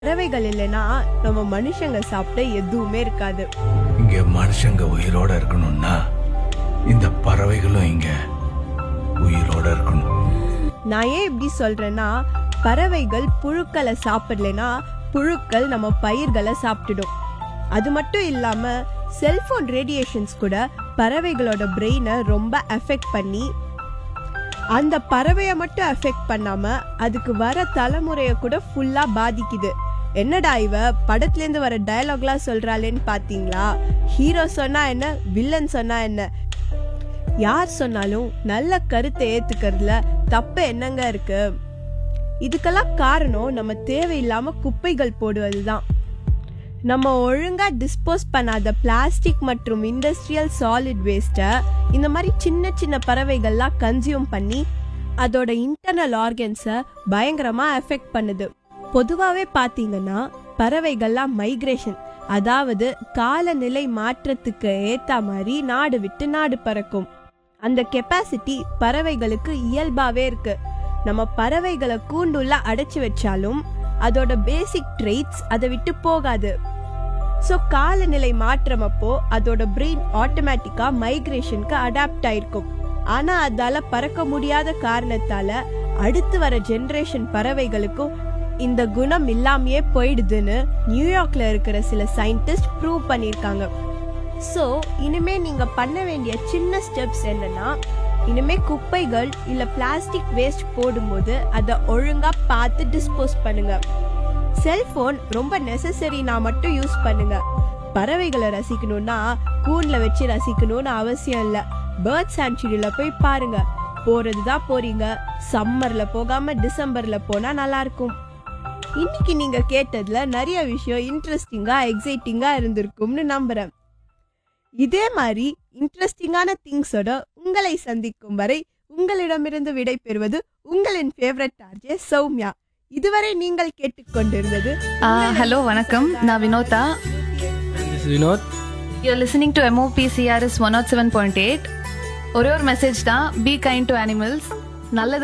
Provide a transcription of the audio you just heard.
பறவைகள் இல்லைன்னா நம்ம மனுஷங்க சாப்பிட எதுவுமே இருக்காது இங்க மனுஷங்க உயிரோட இருக்கணும்னா இந்த பறவைகளும் இங்க உயிரோட இருக்கணும் நான் ஏன் இப்படி சொல்றேன்னா பறவைகள் புழுக்களை சாப்பிடலைன்னா புழுக்கள் நம்ம பயிர்களை சாப்பிட்டுடும் அது மட்டும் இல்லாம செல்போன் ரேடியேஷன்ஸ் கூட பறவைகளோட பிரெயினை ரொம்ப அஃபெக்ட் பண்ணி அந்த பறவையை மட்டும் அஃபெக்ட் பண்ணாம அதுக்கு வர தலைமுறையை கூட ஃபுல்லா பாதிக்குது என்னடா இவ படத்துல இருந்து வர டயலாக்லாம் சொல்றாளேன்னு பாத்தீங்களா ஹீரோ சொன்னா என்ன வில்லன் சொன்னா என்ன யார் சொன்னாலும் நல்ல கருத்தை ஏத்துக்கிறதுல தப்பு என்னங்க இருக்கு இதுக்கெல்லாம் காரணம் நம்ம தேவையில்லாம குப்பைகள் போடுவதுதான் நம்ம ஒழுங்கா டிஸ்போஸ் பண்ணாத பிளாஸ்டிக் மற்றும் இண்டஸ்ட்ரியல் சாலிட் வேஸ்ட்டை இந்த மாதிரி சின்ன சின்ன பறவைகள்லாம் கன்சியூம் பண்ணி அதோட இன்டர்னல் ஆர்கன்ஸை பயங்கரமா எஃபெக்ட் பண்ணுது பொதுவாகவே பார்த்தீங்கன்னா பறவைகள்லாம் மைக்ரேஷன் அதாவது காலநிலை மாற்றத்துக்கு ஏத்த மாதிரி நாடு விட்டு நாடு பறக்கும் அந்த கெப்பாசிட்டி பறவைகளுக்கு இயல்பாவே இருக்கு நம்ம பறவைகளை கூண்டுள்ள அடைச்சு வச்சாலும் அதோட பேசிக் ட்ரெய்ட்ஸ் அதை விட்டு போகாது ஸோ காலநிலை மாற்றம் அப்போ அதோட பிரெயின் ஆட்டோமேட்டிக்கா மைக்ரேஷனுக்கு அடாப்ட் ஆயிருக்கும் ஆனா அதால பறக்க முடியாத காரணத்தால அடுத்து வர ஜெனரேஷன் பறவைகளுக்கும் இந்த குணம் இல்லாமையே போயிடுதுன்னு நியூயார்க்ல இருக்கிற சில சயின்டிஸ்ட் ப்ரூவ் பண்ணியிருக்காங்க ஸோ இனிமே நீங்க பண்ண வேண்டிய சின்ன ஸ்டெப்ஸ் என்னன்னா இனிமே குப்பைகள் இல்ல பிளாஸ்டிக் வேஸ்ட் போடும்போது அதை ஒழுங்கா பார்த்து டிஸ்போஸ் பண்ணுங்க செல்போன் ரொம்ப நெசசரினா மட்டும் யூஸ் பண்ணுங்க பறவைகளை ரசிக்கணும்னா கூண்ல வச்சு ரசிக்கணும்னு அவசியம் இல்ல பேர்ட் சாங்சுரியில போய் பாருங்க போறதுதான் போறீங்க சம்மர்ல போகாம டிசம்பர்ல போனா நல்லா இருக்கும் இன்னைக்கு நீங்க கேட்டதுல நிறைய விஷயம் இன்ட்ரெஸ்டிங்கா எக்ஸைட்டிங்கா இருந்திருக்கும்னு நம்புறேன் இதே மாதிரி இன்ட்ரெஸ்டிங்கான திங்ஸோட உங்களை சந்திக்கும் வரை உங்களிடமிருந்து விடை பெறுவது உங்களின் ஃபேவரட் ஆர்ஜே சௌமியா இதுவரை நீங்கள் கேட்டுக்கொண்டிருந்தது ஹலோ வணக்கம் நான் Vinodha This is Vinod. You listening to MOPCRS one naught seven point eight ஒரே ஒரு மெசேஜ் தான் பி கைண்ட் டு அனிமல்ஸ் நல்லது